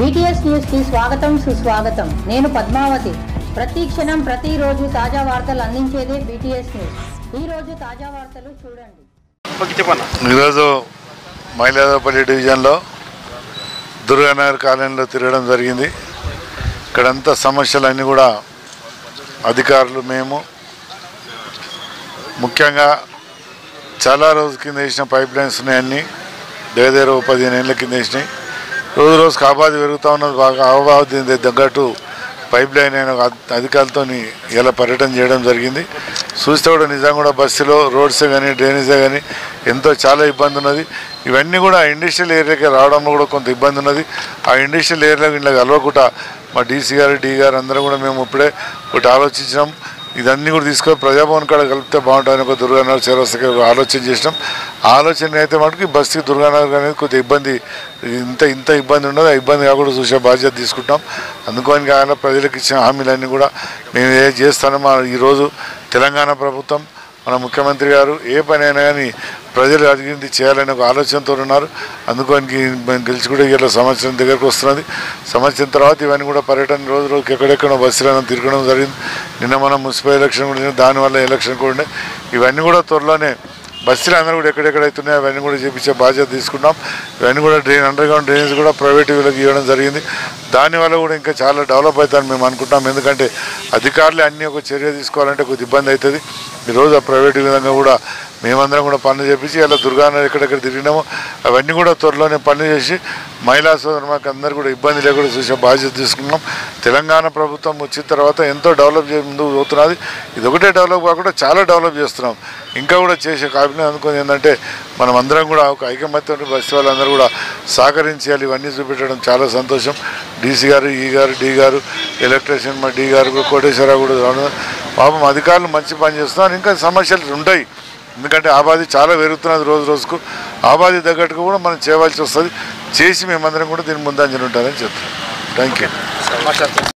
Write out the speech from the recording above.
BTS news కి స్వాగతం సుస్వాగతం నేను పద్మావతి ప్రతి క్షణం ప్రతిరోజు తాజా వార్తలు అందించేదే బీటీఎస్ న్యూస్ ఈ రోజు తాజా వార్తలు చూడండి ఓకే చెప్పన్న ఈరోజు మైలాదపల్లి డివిజన్లో దుర్గానగర్ కాలనీలో తిరగడం జరిగింది ఇక్కడంతా సమస్యలన్నీ కూడా అధికారులు మేము ముఖ్యంగా చాలా రోజు కింద వేసిన పైప్ లైన్స్ ఉన్నాయన్నీ దగ్గర దగ్గర ఓ పదిహేను ఏళ్ళ కింద వేసినాయి రోజు రోజుకి ఆబాది పెరుగుతూ ఉన్నది బాగా ఆబాది తగ్గట్టు పైప్ లైన్ అయిన అధికారులతో ఇలా పర్యటన చేయడం జరిగింది చూస్తే కూడా నిజంగా కూడా బస్సులో రోడ్సే కానీ డ్రైనేజే కానీ ఎంతో చాలా ఇబ్బంది ఉన్నది ఇవన్నీ కూడా ఇండస్ట్రియల్ ఏరియాకి రావడంలో కూడా కొంత ఇబ్బంది ఉన్నది ఆ ఇండస్ట్రియల్ ఏరియాలో ఇలా కలవకుండా మా డీసీ గారు డీ గారు అందరూ కూడా మేము ఇప్పుడే ఒకటి ఆలోచించినాం ఇదన్నీ కూడా తీసుకొని ప్రజాభవన్ కాడ కలిపితే బాగుంటుందని ఒక దుర్గానగర్ చౌరస్తకి ఒక ఆలోచన చేసినాం ఆ ఆలోచన అయితే మటుకు ఈ బస్సుకి దుర్గానగర్ అనేది కొద్దిగా ఇబ్బంది ఇంత ఇంత ఇబ్బంది ఉండదు ఆ ఇబ్బంది కాకుండా చూసే బాధ్యత తీసుకుంటాం అందుకని కావాల ప్రజలకు ఇచ్చిన హామీలన్నీ కూడా మేము ఏ చేస్తామో ఈరోజు తెలంగాణ ప్రభుత్వం మన ముఖ్యమంత్రి గారు ఏ పని అయినా కానీ ప్రజలు అడిగింది చేయాలని ఒక ఆలోచనతో ఉన్నారు అందుకని మేము గెలిచి కూడా ఇలా సంవత్సరం దగ్గరకు వస్తున్నది సంవత్సరం తర్వాత ఇవన్నీ కూడా పర్యటన రోజు రోజుకి ఎక్కడెక్కడ బస్సులను తిరగడం జరిగింది నిన్న మనం మున్సిపల్ ఎలక్షన్ కూడా జరిగింది, దానివల్ల ఎలక్షన్ కూడా ఉన్నాయి ఇవన్నీ కూడా త్వరలోనే బస్సులు అందరూ కూడా ఎక్కడెక్కడైతున్నాయో అవన్నీ కూడా చేపించే బాధ్యత తీసుకున్నాం ఇవన్నీ కూడా డ్రైన్ అండర్ గ్రౌండ్ డ్రైనేజ్ కూడా ప్రైవేట్ వీళ్ళకి ఇవ్వడం జరిగింది దానివల్ల కూడా ఇంకా చాలా డెవలప్ అవుతారని మేము అనుకుంటాం ఎందుకంటే అధికారులు అన్నీ ఒక చర్య తీసుకోవాలంటే కొద్ది ఇబ్బంది అవుతుంది ఈరోజు ఆ ప్రైవేట్ విధంగా కూడా మేమందరం కూడా పనులు చేపించి ఇలా దుర్గానగర్ ఎక్కడెక్కడ తిరిగినామో అవన్నీ కూడా త్వరలోనే పనులు చేసి మహిళా సోదరు మాకు అందరు కూడా ఇబ్బంది లేకుండా చూసే బాధ్యత తీసుకున్నాం తెలంగాణ ప్రభుత్వం వచ్చిన తర్వాత ఎంతో డెవలప్ చే ముందుకు పోతున్నది ఇది ఒకటే డెవలప్ కాకుండా చాలా డెవలప్ చేస్తున్నాం ఇంకా కూడా చేసే కాబట్టి అనుకుని ఏంటంటే మనం అందరం కూడా ఒక ఐకమత్యం బస్సు వాళ్ళందరూ కూడా సహకరించాలి ఇవన్నీ చూపెట్టడం చాలా సంతోషం డీసీ గారు ఈ గారు డి గారు ఎలక్ట్రీషియన్ మా డి గారు కూడా కోటేశ్వరరావు కూడా రావడం పాపం అధికారులు మంచి పని చేస్తున్నారు ఇంకా సమస్యలు ఉంటాయి ఎందుకంటే ఆబాది చాలా పెరుగుతున్నది రోజు రోజుకు ఆబాది తగ్గట్టుగా కూడా మనం చేయవలసి వస్తుంది చేసి మేమందరం కూడా దీని ముందంజలు ఉంటారని చెప్తాం థ్యాంక్ యూ మాట్లాడుతాను